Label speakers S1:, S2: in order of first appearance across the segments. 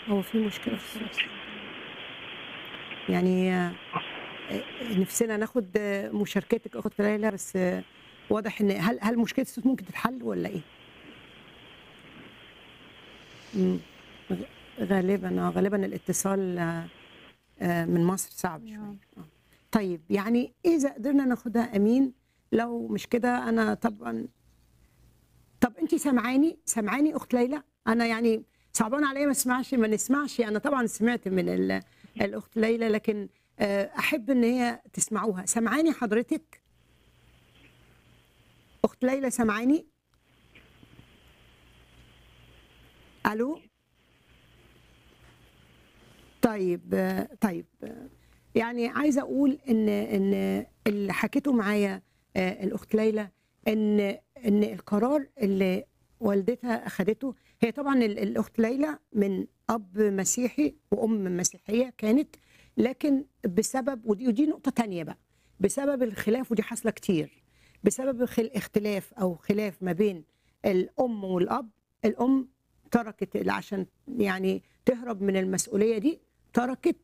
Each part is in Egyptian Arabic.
S1: هو في مشكلة في الصوت يعني آه، نفسنا ناخد آه، مشاركتك اخت ليلى بس آه، واضح ان هل هل مشكله الصوت ممكن تتحل ولا ايه؟ مم. غ- غالبا اه غالبا الاتصال آه، آه، من مصر صعب شويه
S2: نعم.
S1: آه. طيب يعني اذا قدرنا ناخدها امين لو مش كده انا طبعا طب انت سامعاني سامعاني اخت ليلى انا يعني صعبان عليا ما اسمعش ما نسمعش انا طبعا سمعت من ال- الاخت ليلى لكن آه، احب ان هي تسمعوها سامعاني حضرتك اخت ليلى سامعاني الو طيب آه، طيب آه، يعني عايزه اقول ان ان اللي حكيته معايا آه، الاخت ليلى ان ان القرار اللي والدتها اخذته هي طبعا ال- الاخت ليلى من اب مسيحي وام مسيحيه كانت لكن بسبب ودي, ودي نقطه تانية بقى بسبب الخلاف ودي حاصله كتير بسبب خل- اختلاف او خلاف ما بين الام والاب الام تركت عشان يعني تهرب من المسؤوليه دي تركت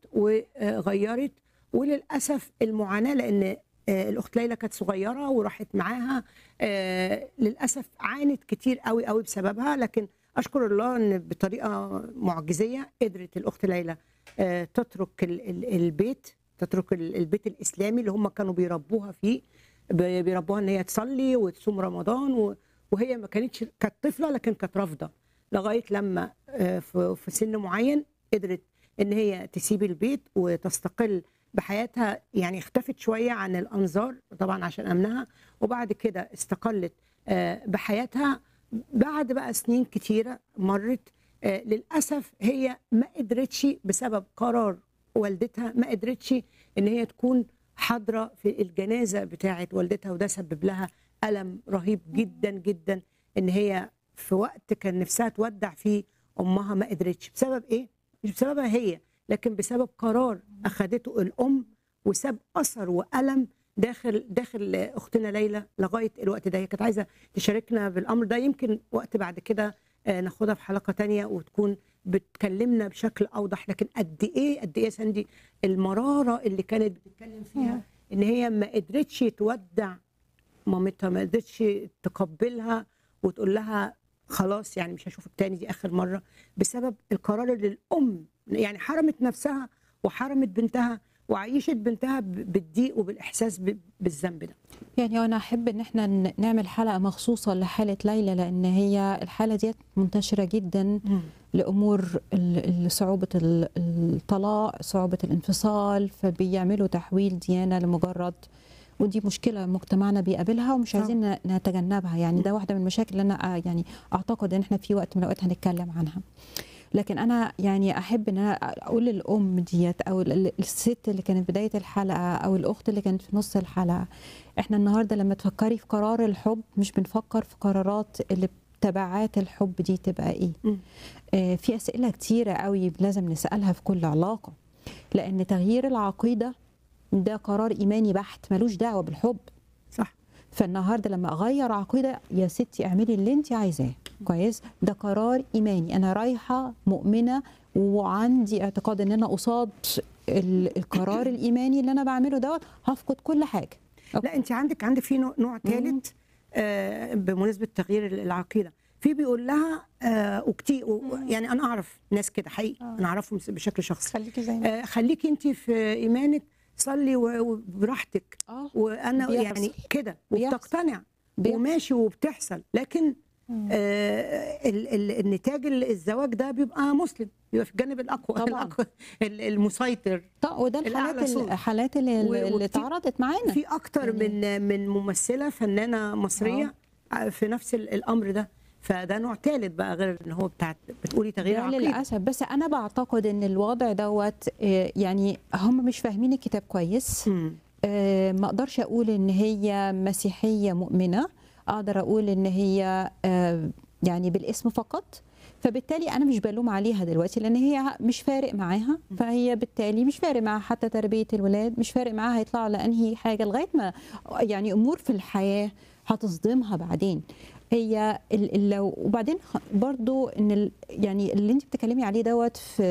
S1: وغيرت وللاسف المعاناه لان آه، الاخت ليلى كانت صغيره وراحت معاها آه، للاسف عانت كتير قوي قوي بسببها لكن اشكر الله ان بطريقه معجزيه قدرت الاخت ليلى آه، تترك ال- ال- البيت تترك ال- البيت الاسلامي اللي هم كانوا بيربوها فيه ب- بيربوها ان هي تصلي وتصوم رمضان و- وهي ما كانتش كانت طفله لكن كانت رافضه لغايه لما آه، في في سن معين قدرت ان هي تسيب البيت وتستقل بحياتها يعني اختفت شويه عن الانظار طبعا عشان امنها وبعد كده استقلت آه، بحياتها بعد بقى سنين كتيره مرت آه، للاسف هي ما قدرتش بسبب قرار والدتها ما قدرتش ان هي تكون حاضره في الجنازه بتاعه والدتها وده سبب لها الم رهيب جدا جدا ان هي في وقت كان نفسها تودع فيه امها ما قدرتش بسبب ايه مش بسببها هي لكن بسبب قرار اخذته الام وساب اثر والم داخل داخل اختنا ليلى لغايه الوقت ده هي كانت عايزه تشاركنا بالامر ده يمكن وقت بعد كده آه، ناخدها في حلقه تانية وتكون بتكلمنا بشكل اوضح لكن قد ايه قد ايه يا ساندي المراره اللي كانت بتتكلم فيها ان هي ما قدرتش تودع مامتها ما قدرتش تقبلها وتقول لها خلاص يعني مش هشوفك تاني دي اخر مره بسبب القرار اللي الام يعني حرمت نفسها وحرمت بنتها وعيشت بنتها ب- بالضيق وبالاحساس ب- بالذنب ده
S2: يعني انا احب ان احنا ن- نعمل حلقه مخصوصه لحاله ليلى لان هي الحاله ديت منتشره جدا لامور ال- ال- صعوبه ال- الطلاق صعوبه الانفصال فبيعملوا تحويل ديانه لمجرد ودي مشكله مجتمعنا بيقابلها ومش
S1: طبعا.
S2: عايزين ن- نتجنبها يعني ده واحده من المشاكل اللي انا آه، يعني اعتقد ان احنا في وقت من الاوقات هنتكلم عنها لكن انا يعني احب ان انا اقول للام ديت او ال- ال- الست اللي كانت بدايه الحلقه او الاخت اللي كانت في نص الحلقه احنا النهارده لما تفكري في قرار الحب مش بنفكر في قرارات اللي تبعات الحب دي تبقى ايه
S1: مم.
S2: آه في اسئله كتيره قوي لازم نسالها في كل علاقه لان تغيير العقيده ده قرار ايماني بحت ملوش دعوه بالحب
S1: صح
S2: فالنهارده لما اغير عقيده يا ستي اعملي اللي انت عايزاه كويس ده قرار ايماني انا رايحه مؤمنه وعندي اعتقاد ان انا قصاد ال- القرار الايماني اللي انا بعمله دوت هفقد كل حاجه
S1: لا انت عندك عندك في نوع, نوع ثالث آه بمناسبه تغيير العقيده في بيقول لها آه وكتير و- يعني انا اعرف ناس كده حقيقي
S3: آه.
S1: انا اعرفهم بشكل شخصي
S3: خليكي زي ما
S1: آه خليكي انت في ايمانك صلي و- وبراحتك
S2: اه
S1: وانا
S2: بيحصل.
S1: يعني كده
S2: بيحصل.
S1: وبتقتنع
S2: بيحصل.
S1: وماشي وبتحصل لكن آه ال ال النتاج الزواج ده بيبقى مسلم بيبقى في الجانب الاقوى
S2: طبعاً.
S1: الأقوى ال- المسيطر
S2: طب وده
S1: الأعلى
S2: الحالات
S1: صوت.
S2: الحالات اللي,
S1: و-
S2: اللي
S1: وكتير-
S2: اتعرضت معانا
S1: في اكتر
S2: يعني-
S1: من من ممثله فنانه مصريه في نفس ال- الامر ده فده نوع ثالث بقى غير ان هو بتاعت بتقولي تغيير
S2: ده
S1: عقيده
S2: للاسف بس انا بعتقد ان الوضع دوت آه، يعني هم مش فاهمين الكتاب كويس
S1: مم.
S2: آه، ما اقدرش اقول ان هي مسيحيه مؤمنه اقدر اقول ان هي آه، يعني بالاسم فقط فبالتالي انا مش بلوم عليها دلوقتي لان هي مش فارق معاها فهي بالتالي مش فارق معاها حتى تربيه الولاد مش فارق معاها هيطلعوا على انهي حاجه لغايه ما يعني امور في الحياه هتصدمها بعدين هي ال- ال- لو وبعدين خ- برضو ان ال- يعني اللي انت بتتكلمي عليه دوت في